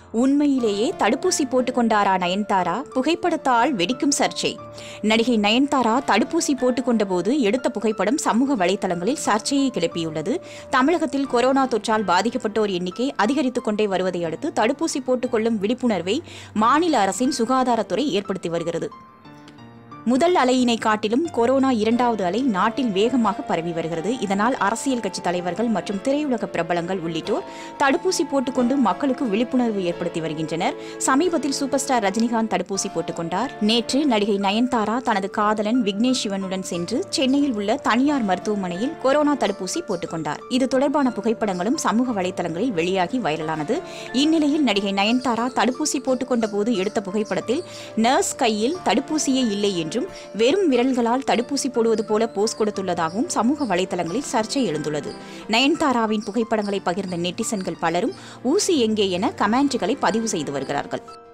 உண்மையிலேயே தடுப்பூசி போட்டுக்கொண்டாரா நயன்தாரா புகைப்படத்தால் வெடிக்கும் சர்ச்சை நடிகை நயன்தாரா தடுப்பூசி போட்டுக்கொண்டபோது எடுத்த புகைப்படம் சமூக வலைதளங்களில் சர்ச்சையை கிளப்பியுள்ளது தமிழகத்தில் கொரோனா தொற்றால் பாதிக்கப்பட்டோர் எண்ணிக்கை அதிகரித்துக் கொண்டே வருவதை அடுத்து தடுப்பூசி போட்டுக்கொள்ளும் விழிப்புணர்வை மாநில அரசின் சுகாதாரத்துறை ஏற்படுத்தி வருகிறது முதல் அலையினை காட்டிலும் கொரோனா இரண்டாவது அலை நாட்டில் வேகமாக பரவி வருகிறது இதனால் அரசியல் கட்சி தலைவர்கள் மற்றும் திரையுலக பிரபலங்கள் உள்ளிட்டோர் தடுப்பூசி போட்டுக்கொண்டு மக்களுக்கு விழிப்புணர்வு ஏற்படுத்தி வருகின்றனர் சமீபத்தில் சூப்பர் ஸ்டார் ரஜினிகாந்த் தடுப்பூசி போட்டுக்கொண்டார் நேற்று நடிகை நயன்தாரா தனது காதலன் விக்னேஷ் சிவனுடன் சென்று சென்னையில் உள்ள தனியார் மருத்துவமனையில் கொரோனா தடுப்பூசி போட்டுக்கொண்டார் இது தொடர்பான புகைப்படங்களும் சமூக வலைதளங்களில் வெளியாகி வைரலானது இந்நிலையில் நடிகை நயன்தாரா தடுப்பூசி போட்டுக்கொண்ட போது எடுத்த புகைப்படத்தில் நர்ஸ் கையில் தடுப்பூசியே இல்லை என்றும் வெறும் விரல்களால் தடுப்பூசி போடுவது போல போஸ் கொடுத்துள்ளதாகவும் சமூக வலைதளங்களில் சர்ச்சை எழுந்துள்ளது நயன்தாராவின் புகைப்படங்களை பகிர்ந்த நெட்டிசன்கள் பலரும் ஊசி எங்கே என கமெண்ட்களை பதிவு செய்து வருகிறார்கள்